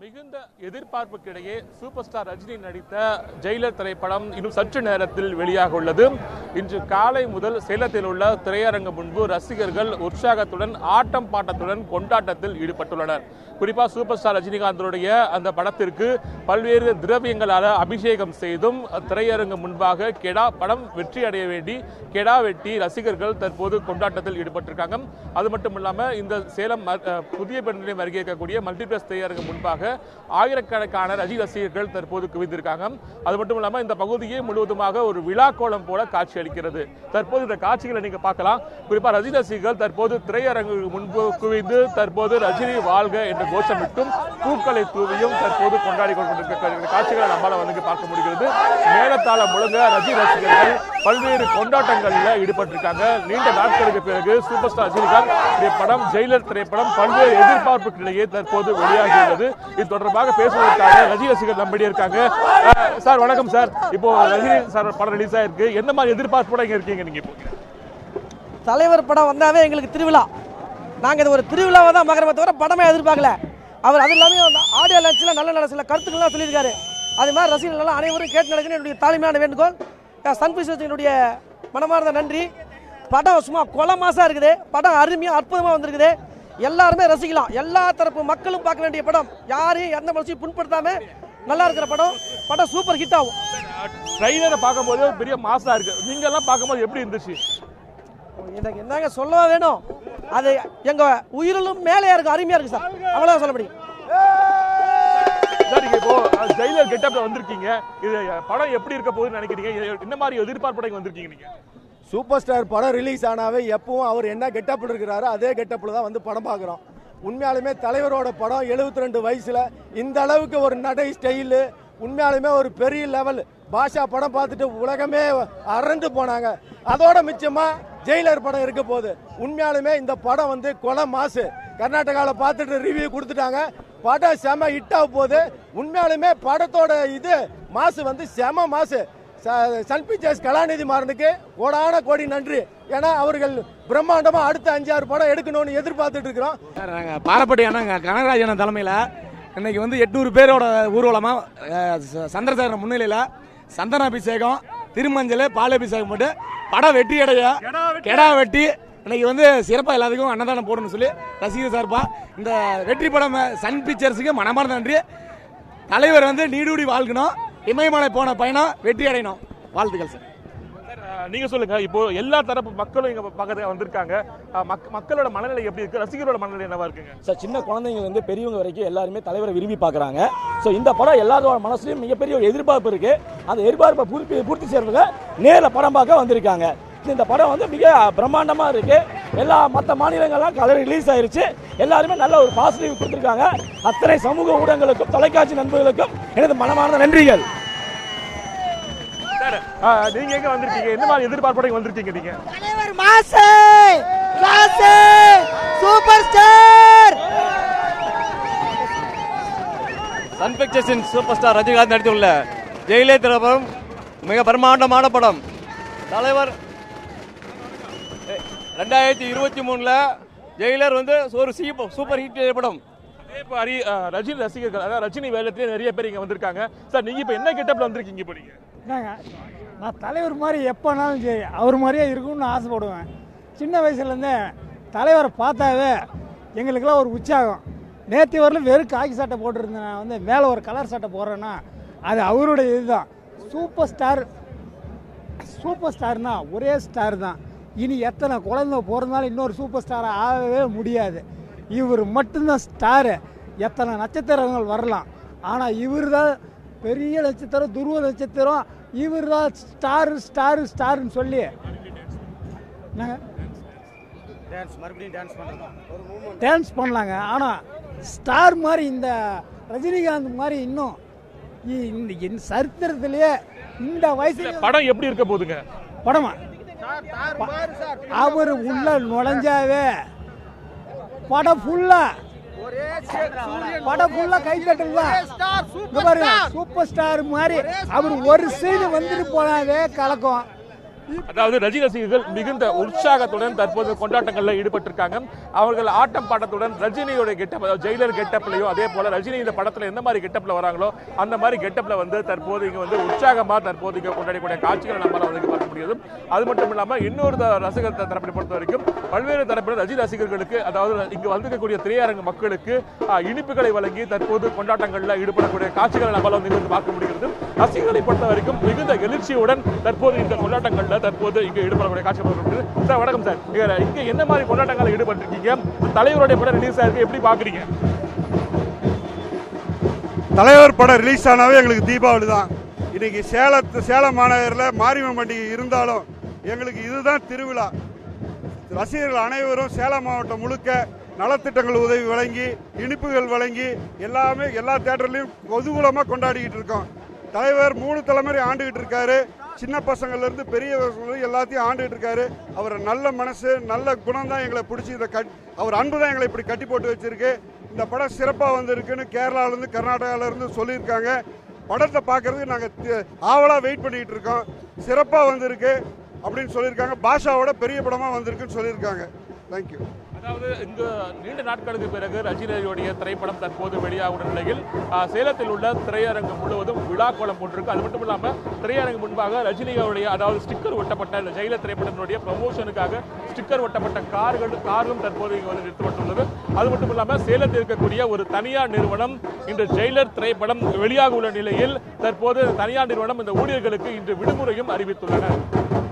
மிகுந்த எதிர்பார்ப்புக்கிடையே super star Rajini நடித்த Jailer திரைப்படம் இன்னும் சற்று நேரத்தில் வெளியாக உள்ளது இன்று காலை முதல் சேலத்தில் உள்ள திரையரங்கம் முன்பு ரசிகர்கள் உற்சாகத்துடன் ஆட்டம் பாட்டத்துடன் கொண்டாட்டத்தில் ஈடுபட்டுள்ளனர் குறிப்பா சூப்பர் ஸ்டார் ரஜினிகாந்தனுடைய அந்த படத்திற்கு பல்வேறு திரவியங்களால் அபிஷேகம் செய்தும் திரையரங்கு முன்பாக கெடா படம் வெற்றி அடைய வேண்டி கெடா வெட்டி ரசிகர்கள் தற்போது கொண்டாட்டத்தில் ஈடுபட்டிருக்காங்க அது மட்டும் இல்லாம இந்த சேலம் ம- அஹ், புதிய பெருநிலையம் அருகே இருக்கக்கூடிய மல்டிபிளஸ் திரையரங்கு முன்பாக ஆயிரக்கணக்கான ரஜினி ரசிகர்கள் தற்போது குவிந்திருக்காங்க அது மட்டும் இல்லாம இந்த பகுதியே முழுவதுமாக ஒரு விழா கோலம் போல காட்சி அளிக்கிறது தற்போது இந்த காட்சிகளை நீங்க பார்க்கலாம் குறிப்பா ரஜினி ரசிகர்கள் தற்போது திரையரங்கு முன்பு குவிந்து தற்போது ரஜினி வாழ்க என்ற கோஷமிட்டும் பூக்களை தூவியும் தற்போது கொண்டாடி கொண்டிருக்கிற காட்சிகளை நம்மளால வந்து பார்க்க முடிகிறது மேலத்தாளம் முழுங்க ரஜினி ரசிகர்கள் பல்வேறு கொண்டாட்டங்கள்ல ஈடுபட்டிருக்காங்க நீண்ட நாட்களுக்கு பிறகு சூப்பர் ஸ்டார் ரஜினிகாந்த் இந்த படம் ஜெயிலர் திரைப்படம் பல்வேறு எதிர்பார்ப்புகளிடையே தற்போது வெளியாகியுள்ளது இது தொடர்பாக பேசுவதற்காக ரஜினி ரசிகர் நம்மிடையே இருக்காங்க அஹ், சார் வணக்கம் சார் இப்போ ரஜினி சார் படம் ரிலீஸ் ஆயிருக்கு என்ன மாதிரி எதிர்பார்ப்போட இங்க இருக்கீங்க நீங்க இப்போ தலைவர் படம் வந்தாவே எங்களுக்கு திருவிழா நாங்கள் இது ஒரு திருவிழாவை தான் மகரமே தவிர படமே எதிர்பார்க்கல அவர் அது இல்லாமல் ஆடியோ லான்ச்சில் நல்ல நல்ல சில கருத்துக்கள்லாம் சொல்லியிருக்காரு அது மாதிரி ரசிகர்கள் அனைவரும் கேட்டு நடக்கணும் என்னுடைய தாழ்மையான வேண்டுகோள் சன் பிக்சர்ஸினுடைய மனமார்ந்த நன்றி படம் சும்மா கொலை மாசா இருக்குது படம் அருமையாக அற்புதமாக வந்திருக்குது எல்லாருமே ரசிக்கலாம் எல்லா தரப்பு மக்களும் பார்க்க வேண்டிய படம் யாரையும் எந்த மனசையும் புண்படுத்தாம நல்லா இருக்கிற படம் படம் சூப்பர் ஹிட் ஆகும் ட்ரைலரை பார்க்கும்போது பெரிய மாசா இருக்கு நீங்க எல்லாம் பார்க்கும்போது எப்படி இருந்துச்சு எனக்கு என்னங்க சொல்லவா வேணும் அது எங்க உயிரிலும் மேலே இருக்கு அருமையா இருக்கு சார் அவ்வளவுதான் சொல்ல முடியும் சார் நீங்க இப்போ அஹ், ஜெயிலர் கெட்டப்ல வந்திருக்கீங்க இது அஹ், படம் எப்படி இருக்க போகுதுன்னு நினைக்கிறீங்க இது என்ன மாதிரி எதிர்பார்ப்போட இங்க வந்திருக்கீங்க நீங்க சூப்பர் ஸ்டார் படம் ரிலீஸ் ஆனாவே எப்பவும் அவர் என்ன கெட்டப்பில் இருக்கிறாரோ அதே கெட்டப்பில் தான் வந்து படம் பார்க்குறோம் உண்மையாலுமே தலைவரோட படம் 72 ரெண்டு வயசில் இந்த அளவுக்கு ஒரு நடை ஸ்டைலு உண்மையாலுமே ஒரு பெரிய லெவல் பாஷா படம் பார்த்துட்டு உலகமே அரண்டு போனாங்க அதோட மிச்சமாக ஜெயிலர் படம் இருக்க போகுது உண்மையாலுமே இந்த படம் வந்து கொலை மாசு கர்நாடகாவில் பார்த்துட்டு ரிவ்யூ கொடுத்துட்டாங்க படம் செம ஹிட் ஆக போகுது உண்மையாலுமே படத்தோட இது மாசு வந்து செம மாசு ச- சன் பிக்சர்ஸ் கலாநிதி மாறனுக்கு கோடான கோடி நன்றி ஏன்னா அவர்கள் பிரம்மாண்டமா அடுத்த அஞ்சாறு படம் எடுக்கணும்னு எதிர்பார்த்துட்டு இருக்கிறோம் சார் நாங்கள் பாரப்பட்டி அண்ணா கனகராஜ் அண்ணன் தலைமையில் இன்னைக்கு வந்து எட்நூறு பேரோட ஊர்வலமாக சந்திரசேகரன் முன்னிலையில் சந்தனாபிஷேகம் திருமஞ்சள் பாலாபிஷேகம் போட்டு படம் வெற்றி அடைய கெடா வெட்டி இன்னைக்கு வந்து சிறப்பாக எல்லாத்துக்கும் அன்னதானம் போடணும்னு சொல்லி ரசிகர் சார்பா இந்த வெற்றி படம் சன் பிக்சர்ஸுக்கு மனமார்ந்த நன்றி தலைவர் வந்து நீடூடி வாழ்க்கணும் இமயமலை போன பயணம் வெற்றி அடையணும் வாழ்த்துக்கள் சார் சார், அஹ், நீங்க சொல்லுங்க இப்போ எல்லா தரப்பு மக்களும் இங்க பக்கத்துல வந்திருக்காங்க அஹ், மக்- மக்களோட மனநிலை எப்படி இருக்கு ரசிகரோட மனநிலை என்னவா இருக்குங்க சார் சின்ன குழந்தைங்க வந்து பெரியவங்க வரைக்கும் எல்லாருமே தலைவரை விரும்பி பார்க்குறாங்க ஸோ இந்த படம் எல்லாரோட மனசுலையும் மிகப்பெரிய ஒரு எதிர்பார்ப்பு இருக்கு அந்த எதிர்பார்ப்பை பூர்த்தி பூர்த்தி செய்யறதுக்கு நேரில் படம் பார்க்க வந்திருக்காங்க இந்த படம் வந்து மிக பிரம்மாண்டமாக இருக்கு எல்லா மற்ற மாநிலங்கள்லாம் கலர் ரிலீஸ் ஆயிருச்சு எல்லாருமே நல்ல ஒரு பாசிட்டிவ் கொடுத்துருக்காங்க அத்தனை சமூக ஊடகங்களுக்கும் தொலைக்காட்சி நண்பர்களுக்கும் எனது மனமார்ந்த நன்றிகள் சார் அஹ், நீங்க எங்க வந்திருக்கீங்க என்ன மாதிரி எதிர்பார்ப்போட இங்க வந்திருக்கீங்க நீங்க தலைவர் mass class super star Sun பிக்சர்ஸின் சூப்பர் ஸ்டார் ரஜினிகாந்த் நடித்துள்ள ஜெயிலே திரைப்படம் மிக பிரம்மாண்டமான படம் தலைவர் எ, ரெண்டாயிரத்தி இருபத்தி மூணில் ஜெயிலர் வந்து ஒரு சீப்ப- சூப்பர் ஹிட் படம் அதே மாதிரி அஹ், ரஜினி ரசிகர்கள் அதாவது ரஜினி வேலத்திலே நிறைய பேர் இங்க வந்திருக்காங்க சார் நீங்க இப்போ என்ன கெட்டப்ல வந்திருக்கீங்க இப்போ நீங்க என்னங்க நான் தலைவர் மாதிரி எப்போனாலும் சரி அவர் மாதிரியே இருக்கணும்னு ஆசைப்படுவேன் சின்ன வயசுலேருந்தே தலைவரை பார்த்தாவே எங்களுக்கெல்லாம் ஒரு உற்சாகம் நேற்று வரலும் வெறும் காக்கி சட்டை போட்டிருந்தேன் நான் வந்து மேலே ஒரு கலர் சட்டை போடுறேன்னா அது அவருடைய இதுதான் சூப்பர் ஸ்டார் சூப்பர் ஸ்டார்னா ஒரே ஸ்டார் தான் இனி எத்தனை குழந்தை பிறந்தாலும் இன்னொரு சூப்பர் ஸ்டார் ஆகவே முடியாது இவர் மட்டும்தான் ஸ்டாரு எத்தனை நட்சத்திரங்கள் வரலாம் ஆனால் இவர் தான் பெரிய நட்சத்திரம் துருவ நட்சத்திரம் இவர் தான் ஸ்டாரு ஸ்டாரு ஸ்டாருன்னு சொல்லி என்னங்க டான்ஸ் பண்ணலாங்க ஆனால் ஸ்டார் மாதிரி இந்த ரஜினிகாந்த் மாதிரி இன்னும் இ- இந்த என் சரித்திரத்திலேயே இந்த வயசுல படம் எப்படி இருக்க போகுதுங்க படமா அவர் உள்ள நுழைஞ்சாவே படம் ஃபுல்லா படம் ஃபுல்லா கைத்தட்டல் தான் இங்க பாருங்க சூப்பர் ஸ்டார் மாதிரி அவர் ஒரு சைடு வந்துட்டு போனாவே கலக்கம் அதாவது ரஜினி ரசிகர்கள் மிகுந்த உற்சாகத்துடன் தற்போது கொண்டாட்டங்களில் ஈடுபட்டிருக்காங்க அவர்கள் ஆட்டம் பாட்டத்துடன் ரஜினியோட கெட்டப் அதாவது ஜெயிலர் கெட்டப்லையும் அதே போல ரஜினி இந்த படத்துல எந்த மாதிரி கெட்டப்ல வராங்களோ அந்த மாதிரி கெட்டப்ல வந்து தற்போது இங்க வந்து உற்சாகமா தற்போது இங்க கொண்டாடக்கூடிய காட்சிகளை நம்மளால வந்து இங்க பார்க்க முடியுது அது மட்டும் இல்லாம இன்னொரு த- ரசிகர் த- தரப்பினை பொறுத்த வரைக்கும் பல்வேறு தரப்பினர் ரஜினி ரசிகர்களுக்கு அதாவது இங்கு வந்திருக்கக்கூடிய திரையரங்கு மக்களுக்கு ஆ, இனிப்புகளை வழங்கி தற்போது கொண்டாட்டங்களில் ஈடுபடக்கூடிய காட்சிகளை நம்மளால வந்து இங்க வந்து பார்க்க முடிகிறது ரசிகர்களை பொறுத்த வரைக்கும் மிகுந்த எழுச்சியுடன் தற்போது இந்த கொண்டாட்டங்கள்ல தற்போது இங்க ஈடுபடக்கூடிய காட்சி பார்க்கப்படுது சார் வணக்கம் சார் இங்க- இங்க என்ன மாதிரி கொண்டாட்டங்கள் ஈடுபட்டிருக்கீங்க தலைவருடைய படம் ரிலீஸ் ஆயிருக்கு எப்படி பாக்குறீங்க தலைவர் படம் ரிலீஸ் ஆனாவே எங்களுக்கு தீபாவளி தான் இன்னைக்கு சேலத்து சேலம் மாநகரில் மாரியம்மன் பண்டிகை இருந்தாலும் எங்களுக்கு இதுதான் திருவிழா ரசிகர்கள் அனைவரும் சேலம் மாவட்டம் முழுக்க நலத்திட்டங்கள் உதவி வழங்கி இனிப்புகள் வழங்கி எல்லாமே எல்லா தேட்டர்லையும் கொதூகலமாக கொண்டாடிக்கிட்டு இருக்கோம் தலைவர் மூணு தலைமுறை ஆண்டுகிட்டு இருக்காரு சின்ன பசங்கள்ல இருந்து பெரிய பசங்க எல்லாத்தையும் ஆண்டுகிட்டு இருக்காரு அவர் நல்ல மனசு நல்ல குணம் தான் எங்களை பிடிச்சி இதை கட் அவர் அன்பு தான் எங்களை இப்படி கட்டி போட்டு வச்சிருக்கு இந்த படம் சிறப்பாக வந்திருக்குன்னு கேரளாவிலேருந்து கர்நாடகாவிலேருந்து சொல்லியிருக்காங்க படத்தை பார்க்கறதுக்கு நாங்கள் ஆவலாக வெயிட் பண்ணிக்கிட்டு இருக்கோம் சிறப்பாக வந்திருக்கு அப்படின்னு சொல்லியிருக்காங்க பாஷாவோட பெரிய படமாக வந்திருக்குன்னு சொல்லியிருக்காங்க தேங்க்யூ அதாவது இங்கு நீண்ட நாட்களுக்கு பிறகு ரஜினியுடைய திரைப்படம் தற்போது வெளியாகும் நிலையில் ஆ, சேலத்தில் உள்ள திரையரங்கம் முழுவதும் விழா கோலம் போட்டிருக்கு அது மட்டும் இல்லாம திரையரங்கு முன்பாக ரஜினியுடைய அதாவது ஸ்டிக்கர் ஒட்டப்பட்ட இந்த ஜெயில திரைப்படத்தினுடைய ப்ரமோஷனுக்காக ஸ்டிக்கர் ஒட்டப்பட்ட கார்கள் கார்களும் தற்போது இங்கு வந்து நிறுத்தப்பட்டுள்ளது அது மட்டும் இல்லாம சேலத்தில் இருக்கக்கூடிய ஒரு தனியார் நிறுவனம் இன்று ஜெயிலர் திரைப்படம் வெளியாக உள்ள நிலையில் தற்போது தனியார் நிறுவனம் இந்த ஊழியர்களுக்கு இன்று விடுமுறையும் அறிவித்துள்ளனர்